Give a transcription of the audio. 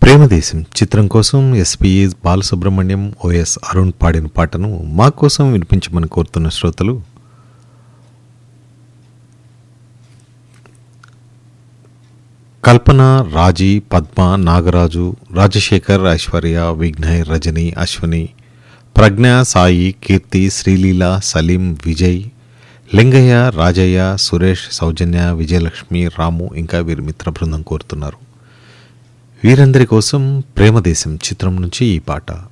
ప్రేమదేశం చిత్రం కోసం SP Balasubrahmanyam OS Arun పాడిన పాటను మా కోసం వినిపించమని కోరుతున్న శ్రోతలు కల్పన రాజీ పద్మ నాగరాజు రాజశేఖర్ ఐశ్వర్య విఘ్నయ్ రజని అశ్విని ప్రజ్ఞ సాయి కీర్తి శ్రీలీల సలీం విజయ్ లింగయ్య రాజయ్య సురేష్ సౌజన్య విజయలక్ష్మి రాము ఇంకా వీరి మిత్ర బృందం కోరుతున్నారు వీరందరి కోసం ప్రేమదేశం చిత్రం నుంచి ఈ పాట